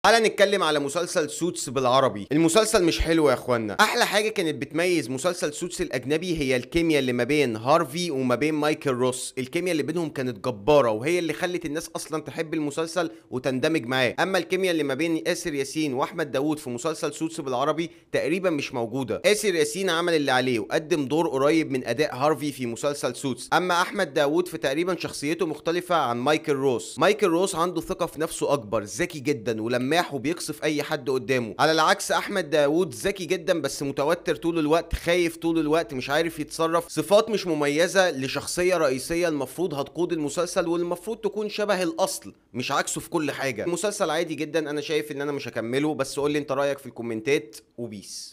تعالى نتكلم على مسلسل سوتس بالعربي المسلسل مش حلو يا اخوانا احلى حاجه كانت بتميز مسلسل سوتس الاجنبي هي الكيمياء اللي ما بين هارفي وما بين مايكل روس الكيمياء اللي بينهم كانت جباره وهي اللي خلت الناس اصلا تحب المسلسل وتندمج معاه اما الكيمياء اللي ما بين اسر ياسين واحمد داوود في مسلسل سوتس بالعربي تقريبا مش موجوده اسر ياسين عمل اللي عليه وقدم دور قريب من اداء هارفي في مسلسل سوتس اما احمد داوود في تقريبا شخصيته مختلفه عن مايكل روس مايكل روس عنده ثقه في نفسه اكبر ذكي جدا ولماح وبيقصف اي حد قدامه على العكس احمد داوود ذكي جدا بس متوتر طول الوقت خايف طول الوقت مش عارف يتصرف صفات مش مميزه لشخصيه رئيسيه المفروض هتقود المسلسل والمفروض تكون شبه الاصل مش عكسه في كل حاجه المسلسل عادي جدا انا شايف ان انا مش هكمله بس قول لي انت رايك في الكومنتات وبيس